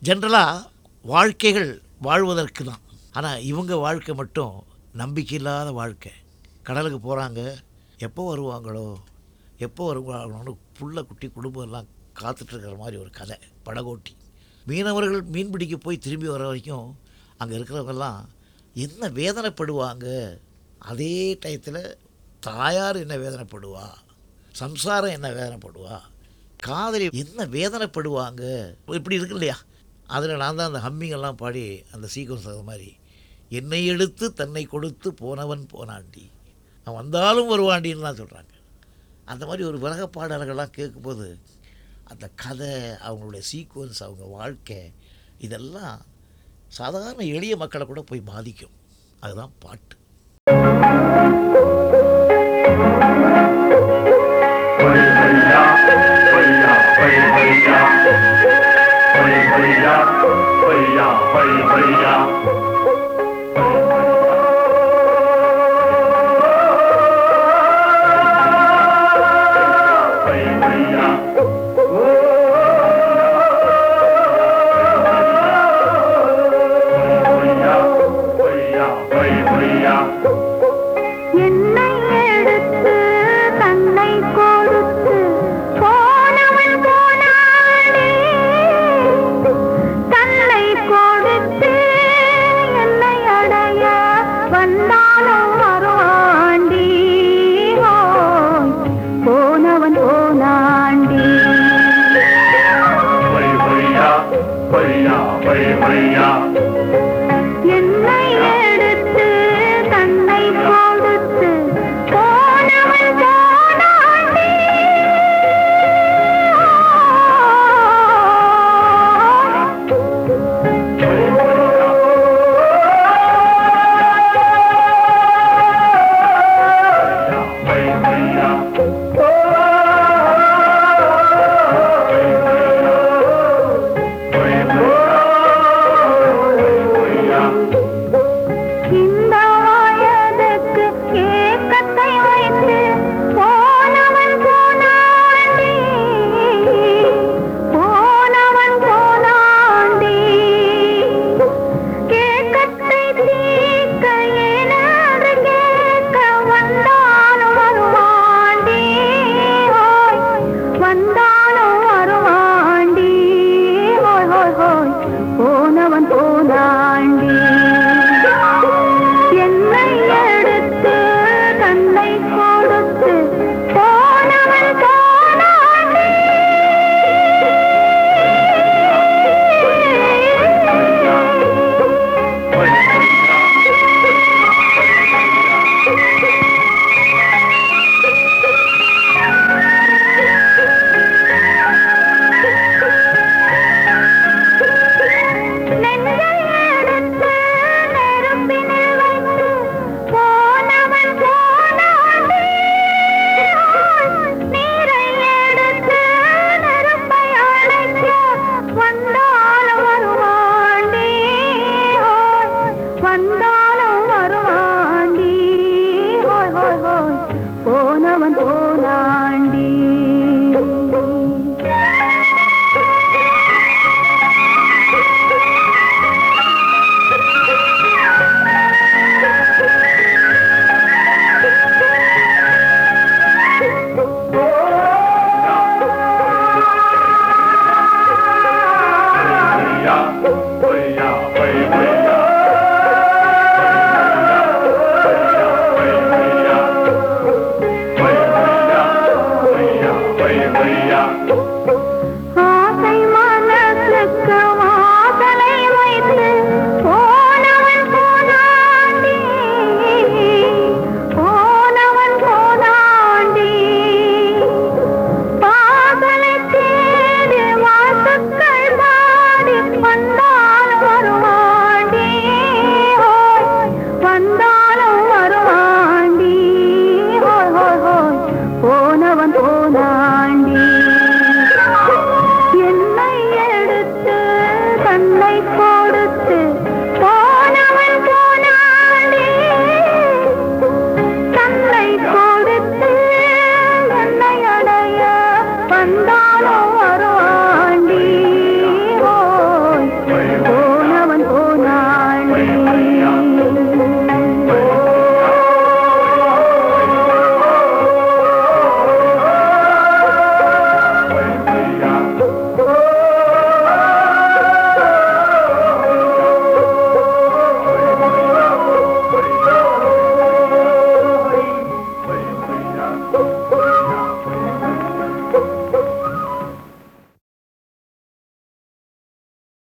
ஜென்ரலாக வாழ்க்கைகள் வாழ்வதற்கு தான் ஆனால் இவங்க வாழ்க்கை மட்டும் நம்பிக்கை இல்லாத வாழ்க்கை கடலுக்கு போகிறாங்க எப்போ வருவாங்களோ எப்போ வருவாங்களோன்னு புள்ள குட்டி குடும்பம் எல்லாம் காத்துட்ருக்கிற மாதிரி ஒரு கதை படகோட்டி மீனவர்கள் மீன் பிடிக்க போய் திரும்பி வர வரைக்கும் அங்கே இருக்கிறவங்கெல்லாம் என்ன வேதனைப்படுவாங்க அதே டயத்தில் தாயார் என்ன வேதனைப்படுவா சம்சாரம் என்ன வேதனைப்படுவா காதலி என்ன வேதனைப்படுவாங்க இப்படி இருக்கு இல்லையா அதில் நான் தான் அந்த ஹம்மிங் எல்லாம் பாடி அந்த சீக்வன்ஸ் அது மாதிரி என்னை எடுத்து தன்னை கொடுத்து போனவன் போனாண்டி அவன் வந்தாலும் வருவாண்டின்னு தான் சொல்கிறாங்க அந்த மாதிரி ஒரு விலக பாடல்கள்லாம் கேட்கும்போது அந்த கதை அவங்களுடைய சீக்வன்ஸ் அவங்க வாழ்க்கை இதெல்லாம் சாதாரண எளிய மக்களை கூட போய் பாதிக்கும் அதுதான் பாட்டு भैया भैया भैया भैया भैया भैया भैया भैया भैया भैया भैया भैया என்னை எடுத்து தன்னை கொடுத்து போனவன் போனானே தன்னை கொடுத்து என்னை அடைய வந்தாலும் வருவாண்டி ஓய், போனவன் போனாண்டி भैया भैया भैया भैया